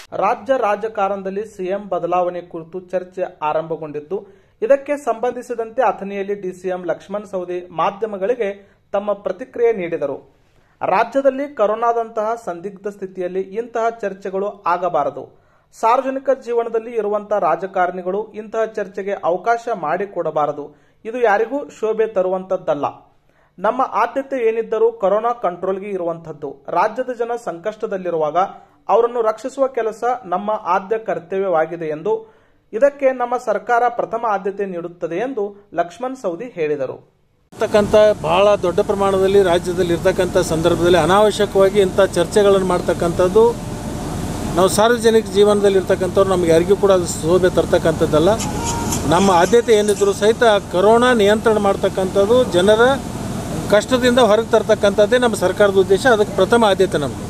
ರಾಜ್ಯ ರಾಜಕಾರಣದಲ್ಲಿ ಸಿಎಂ ಬದಲಾವಣೆ ಕುರಿತು ಚರ್ಚೆ ಆರಂಭಗೊಂಡಿದ್ದು ಇದಕ್ಕೆ ಸಂಬಂಧಿಸಿದಂತೆ ಅಥಣಿಯಲ್ಲಿ ಡಿಸಿಎಂ ಲಕ್ಷ್ಮಣ್ ಸವದಿ ಮಾಧ್ಯಮಗಳಿಗೆ ತಮ್ಮ ಪ್ರತಿಕ್ರಿಯೆ ನೀಡಿದರು ರಾಜ್ಯದಲ್ಲಿ ಕರೋನಾದಂತಹ ಸಂದಿಗ್ಧ ಸ್ಥಿತಿಯಲ್ಲಿ ಇಂತಹ ಚರ್ಚೆಗಳು ಆಗಬಾರದು ಸಾರ್ವಜನಿಕ ಜೀವನದಲ್ಲಿ ಇರುವಂತಹ ರಾಜಕಾರಣಿಗಳು ಇಂತಹ ಚರ್ಚೆಗೆ ಅವಕಾಶ ಮಾಡಿಕೊಡಬಾರದು ಇದು ಯಾರಿಗೂ ಶೋಭೆ ತರುವಂತದ್ದಲ್ಲ ನಮ್ಮ ಆದ್ಯತೆ ಏನಿದ್ದರೂ ಕೊರೋನಾ ಕಂಟ್ರೋಲ್ಗೆ ಇರುವಂತದ್ದು ರಾಜ್ಯದ ಜನ ಸಂಕಷ್ಟದಲ್ಲಿರುವಾಗ ಅವರನ್ನು ರಕ್ಷಿಸುವ ಕೆಲಸ ನಮ್ಮ ಆದ್ಯ ಕರ್ತವ್ಯವಾಗಿದೆ ಎಂದು ಇದಕ್ಕೆ ನಮ್ಮ ಸರ್ಕಾರ ಪ್ರಥಮ ಆದ್ಯತೆ ನೀಡುತ್ತದೆ ಎಂದು ಲಕ್ಷ್ಮಣ್ ಸವದಿ ಹೇಳಿದರು ಇರ್ತಕ್ಕಂಥ ಬಹಳ ದೊಡ್ಡ ಪ್ರಮಾಣದಲ್ಲಿ ರಾಜ್ಯದಲ್ಲಿ ಇರ್ತಕ್ಕಂಥ ಸಂದರ್ಭದಲ್ಲಿ ಅನಾವಶ್ಯಕವಾಗಿ ಇಂಥ ಚರ್ಚೆಗಳನ್ನು ಮಾಡ್ತಕ್ಕಂಥದ್ದು ನಾವು ಸಾರ್ವಜನಿಕ ಜೀವನದಲ್ಲಿ ಇರ್ತಕ್ಕಂಥವ್ರು ನಮಗೆ ಯಾರಿಗೂ ಕೂಡ ಅದು ಶೋಭೆ ತರ್ತಕ್ಕಂಥದ್ದಲ್ಲ ನಮ್ಮ ಆದ್ಯತೆ ಏನಿದ್ರು ಸಹಿತ ಕರೋನಾ ನಿಯಂತ್ರಣ ಮಾಡ್ತಕ್ಕಂಥದ್ದು ಜನರ ಕಷ್ಟದಿಂದ ಹೊರಗೆ ತರ್ತಕ್ಕಂಥದ್ದೇ ನಮ್ಮ ಸರ್ಕಾರದ ಉದ್ದೇಶ ಅದಕ್ಕೆ ಪ್ರಥಮ ಆದ್ಯತೆ ನಮ್ಮದು